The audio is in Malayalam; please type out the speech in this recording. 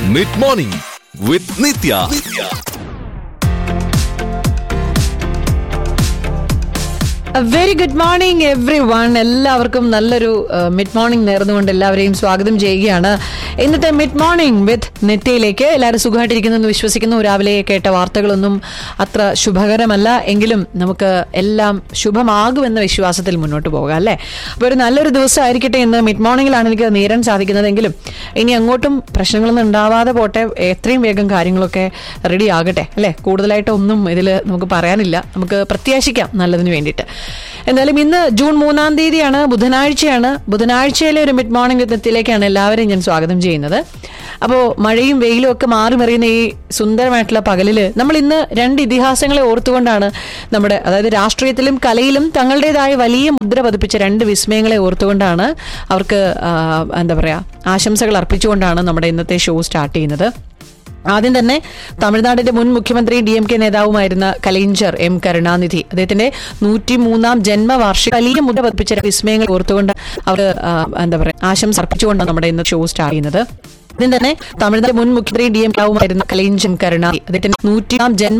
mid morning with Nithya very good morning everyone എല്ലാവർക്കും നല്ലൊരു മിഡ് മോർണിംഗ് നേർന്നുകൊണ്ട് എല്ലാവരെയും സ്വാഗതം ചെയ്യുകയാണ് ഇന്നത്തെ മിഡ് മോർണിംഗ് വിത്ത് നെറ്റയിലേക്ക് എല്ലാവരും സുഖമായിട്ടിരിക്കുന്നു എന്ന് വിശ്വസിക്കുന്നു രാവിലെ കേട്ട വാർത്തകളൊന്നും അത്ര ശുഭകരമല്ല എങ്കിലും നമുക്ക് എല്ലാം ശുഭമാകുമെന്ന വിശ്വാസത്തിൽ മുന്നോട്ട് പോകാം അല്ലേ അപ്പോൾ ഒരു നല്ലൊരു ദിവസം ആയിരിക്കട്ടെ ഇന്ന് മിഡ് മോർണിംഗിലാണ് എനിക്ക് നേരാൻ സാധിക്കുന്നതെങ്കിലും ഇനി അങ്ങോട്ടും പ്രശ്നങ്ങളൊന്നും ഉണ്ടാവാതെ പോട്ടെ എത്രയും വേഗം കാര്യങ്ങളൊക്കെ റെഡി ആകട്ടെ അല്ലേ കൂടുതലായിട്ട് ഒന്നും ഇതിൽ നമുക്ക് പറയാനില്ല നമുക്ക് പ്രത്യാശിക്കാം നല്ലതിന് വേണ്ടിയിട്ട് എന്തായാലും ഇന്ന് ജൂൺ മൂന്നാം തീയതിയാണ് ബുധനാഴ്ചയാണ് ബുധനാഴ്ചയിലെ ഒരു മിഡ് മോർണിംഗ് വിധത്തിലേക്കാണ് എല്ലാവരെയും ഞാൻ സ്വാഗതം ചെയ്യുന്നത് അപ്പോൾ മഴയും വെയിലും ഒക്കെ മാറി മറിയുന്ന ഈ സുന്ദരമായിട്ടുള്ള പകലിൽ നമ്മൾ ഇന്ന് രണ്ട് ഇതിഹാസങ്ങളെ ഓർത്തുകൊണ്ടാണ് നമ്മുടെ അതായത് രാഷ്ട്രീയത്തിലും കലയിലും തങ്ങളുടേതായ വലിയ മുദ്ര പതിപ്പിച്ച രണ്ട് വിസ്മയങ്ങളെ ഓർത്തുകൊണ്ടാണ് അവർക്ക് ആ, എന്താ പറയുക ആശംസകൾ അർപ്പിച്ചുകൊണ്ടാണ് നമ്മുടെ ഇന്നത്തെ ഷോ സ്റ്റാർട്ട് ചെയ്യുന്നത് ആദ്യം തന്നെ തമിഴ്നാടിന്റെ മുൻ മുഖ്യമന്ത്രി ഡി എം കെ നേതാവുമായിരുന്ന കലൈഞ്ചർ എം കരുണാനിധി അദ്ദേഹത്തിന്റെ നൂറ്റി മൂന്നാം ജന്മവാർഷിക വലിയ മുദ്ര പതിപ്പിച്ച വിസ്മയങ്ങൾ ഓർത്തുകൊണ്ട് അവർ ആ, എന്താ പറയുക ആശംസ അർപ്പിച്ചുകൊണ്ടാണ് നമ്മുടെ ഇന്ന് ഷോ സ്റ്റാർട്ട് ചെയ്യുന്നത് ആദ്യം തന്നെ തമിഴ്നാട് മുൻ മുഖ്യമന്ത്രി ഡി എം കെവുമായിരുന്ന കലൈഞ്ചർ എം കരുണാനിധി അദ്ദേഹത്തിന്റെ നൂറ്റിയാം ജന്മ